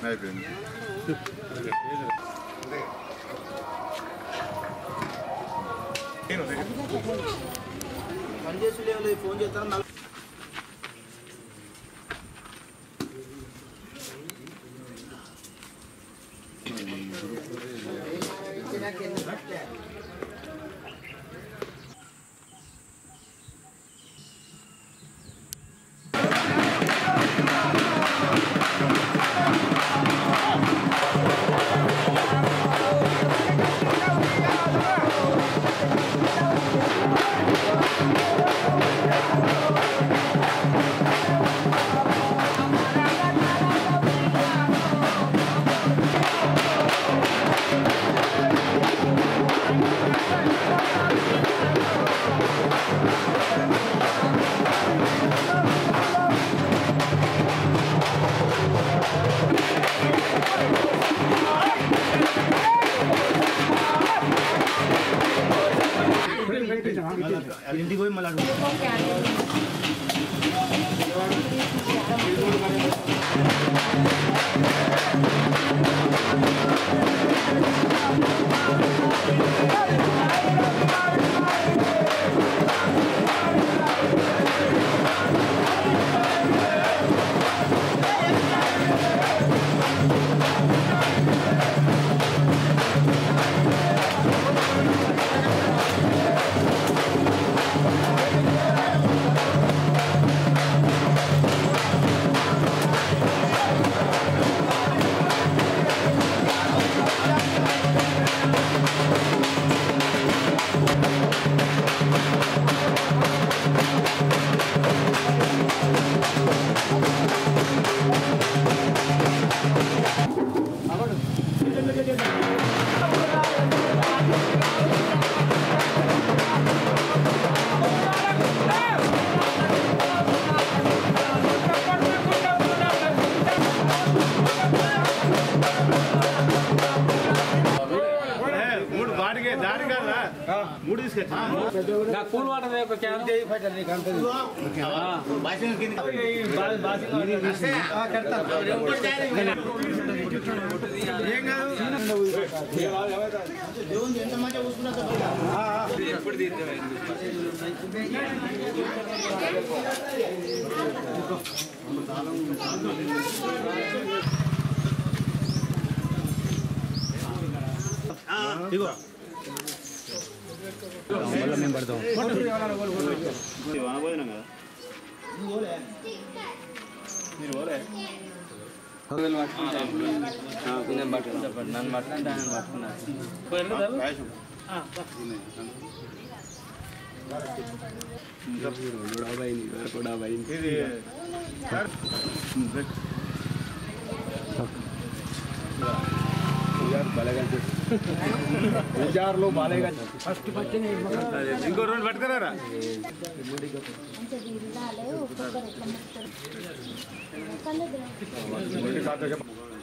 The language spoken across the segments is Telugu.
అయిపోయింది పనిచేసి లేవు ఫోన్ చేస్తాను నలుగురు ఇంటికి పోయి మళ్ళీ అడుగు. మూడు వాడికి దాడి కాదా మూడు తీసుకొచ్చా కూల్ వాటర్ ఒక క్యాన్ బాసిన్ కింద దేవుని ఎంత మంచిగా చూసుకున్నా ఇగో నన్ను పట్టుకుంటే ఆయన పట్టుకున్నారు ఇది ఇంకో రెండు పట్టుకున్నారా అంటే జిల్లాలో ఒక్కొక్కరు ఎట్లా ముక్తారు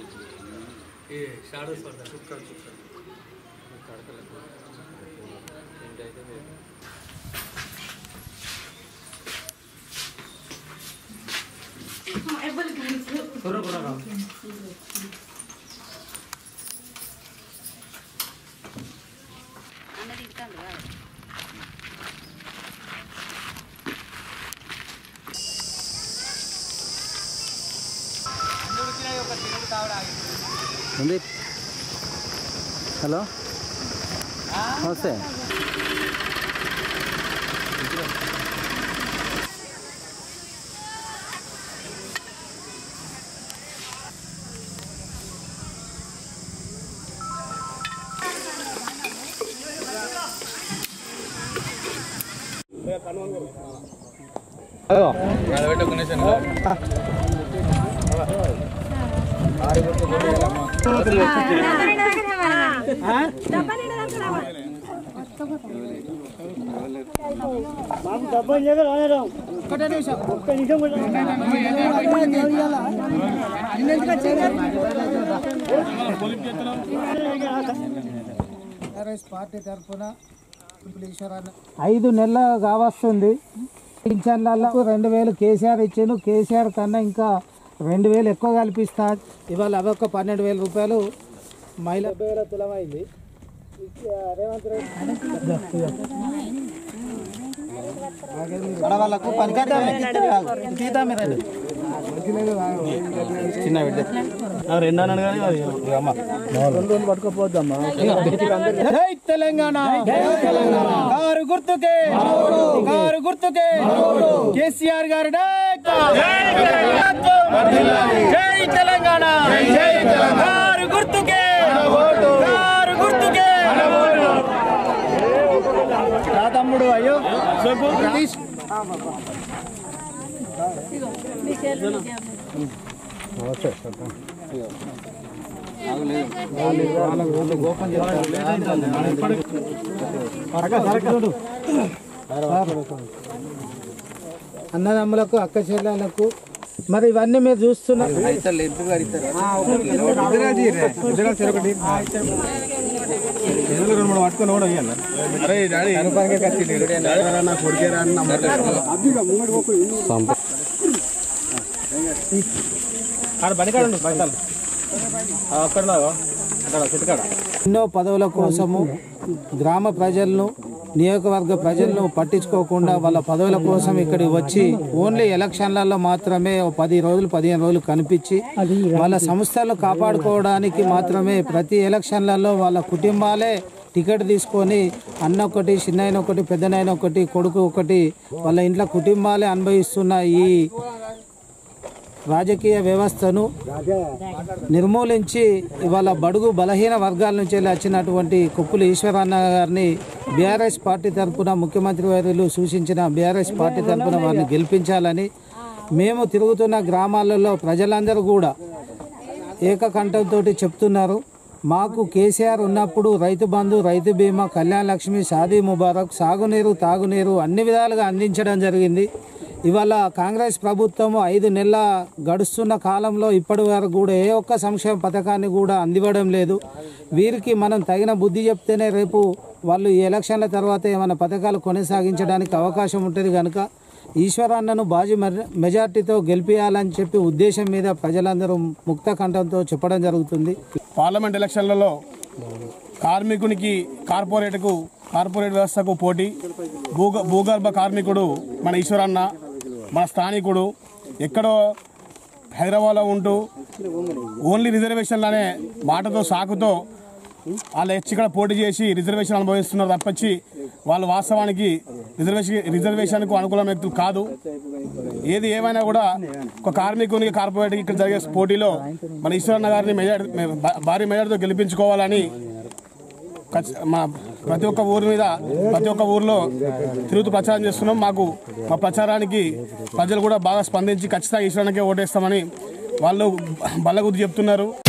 ఉంది హలో నమస్తే టీఆర్ఎస్ పార్టీ తరఫున ఈశ్వరాన్ని ఐదు నెలలు కావస్తుంది పింఛన్లకు రెండు వేలు కేసీఆర్ ఇచ్చిండు కేసీఆర్ కన్నా ఇంకా రెండు వేలు ఎక్కువ కల్పిస్తా ఇవాళ అదొక పన్నెండు వేల రూపాయలు మహిళ డెబ్బై వేల తులమైంది రేవంత్ రెడ్డి వాళ్ళకు పనికట్టాలి తీద్దాం రండి చిన్న బిడ్డ రెండు అన్నాడు కానీ అది అమ్మ రెండు రోజులు పట్టుకోపోద్దమ్మా జై తెలంగాణ కారు గుర్తుకే కారు గుర్తుకే కేసీఆర్ గారి జై తెలంగాణ జై కారు గుర్తుకే కారు గుర్తుకే రా తమ్ముడు అయ్యో చెప్పు సతీష్ అన్నదమ్ములకు అక్క చెల్లెలకు మరి ఇవన్నీ మీరు చూస్తున్నారు ఎన్నో పదవుల కోసము గ్రామ ప్రజలను నియోజకవర్గ ప్రజలను పట్టించుకోకుండా వాళ్ళ పదవుల కోసం ఇక్కడికి వచ్చి ఓన్లీ ఎలక్షన్లలో మాత్రమే ఓ పది రోజులు పదిహేను రోజులు కనిపించి వాళ్ళ సంస్థలు కాపాడుకోవడానికి మాత్రమే ప్రతి ఎలక్షన్లలో వాళ్ళ కుటుంబాలే టికెట్ తీసుకొని అన్న ఒకటి చిన్నయన ఒకటి పెద్దనైన ఒకటి కొడుకు ఒకటి వాళ్ళ ఇంట్లో కుటుంబాలే అనుభవిస్తున్న ఈ రాజకీయ వ్యవస్థను నిర్మూలించి ఇవాళ బడుగు బలహీన వర్గాల నుంచి వెళ్ళి వచ్చినటువంటి కొప్పుల ఈశ్వరన్న గారిని బీఆర్ఎస్ పార్టీ తరఫున ముఖ్యమంత్రి వర్యులు సూచించిన బీఆర్ఎస్ పార్టీ తరఫున వారిని గెలిపించాలని మేము తిరుగుతున్న గ్రామాలలో ప్రజలందరూ కూడా ఏకకంఠంతో చెప్తున్నారు మాకు కేసీఆర్ ఉన్నప్పుడు రైతు బంధు రైతు బీమా కళ్యాణ లక్ష్మి షాదీ ముబారక్ సాగునీరు తాగునీరు అన్ని విధాలుగా అందించడం జరిగింది ఇవాళ కాంగ్రెస్ ప్రభుత్వం ఐదు నెలల గడుస్తున్న కాలంలో ఇప్పటి వరకు కూడా ఏ ఒక్క సంక్షేమ పథకాన్ని కూడా అందివ్వడం లేదు వీరికి మనం తగిన బుద్ధి చెప్తేనే రేపు వాళ్ళు ఈ ఎలక్షన్ల తర్వాత ఏమైనా పథకాలు కొనసాగించడానికి అవకాశం ఉంటుంది కనుక ఈశ్వరన్నను బాజీ మెజ- మెజార్టీతో గెలిపించాలని చెప్పి ఉద్దేశం మీద ప్రజలందరూ ముక్త కంఠంతో చెప్పడం జరుగుతుంది పార్లమెంట్ ఎలక్షన్లలో కార్మికునికి కార్పొరేట్కు కార్పొరేట్ వ్యవస్థకు పోటీ భూగ భూగర్భ కార్మికుడు మన ఈశ్వరన్న మన స్థానికుడు ఎక్కడో హైదరాబాద్లో ఉంటూ ఓన్లీ రిజర్వేషన్లనే మాటతో సాకుతో వాళ్ళు వచ్చి ఇక్కడ పోటీ చేసి రిజర్వేషన్ అనుభవిస్తున్నారు తప్పించి వాళ్ళు వాస్తవానికి రిజర్వేషన్ రిజర్వేషన్కు అనుకూలమైన వ్యక్తులు కాదు ఏది ఏమైనా కూడా ఒక కార్మికునికి కార్పొరేట్కి ఇక్కడ జరిగే పోటీలో మన ఈశ్వరన్న గారిని మెజార్టీ భారీ మెజార్టీతో గెలిపించుకోవాలని ఖచ్చి- మా ప్రతి ఒక్క ఊరి మీద ప్రతి ఒక్క ఊర్లో తిరుగుతూ ప్రచారం చేస్తున్నాం మాకు మా ప్రచారానికి ప్రజలు కూడా బాగా స్పందించి ఖచ్చితంగా ఈశ్వరానికే ఓటేస్తామని వాళ్ళు బల్లగుద్ది చెప్తున్నారు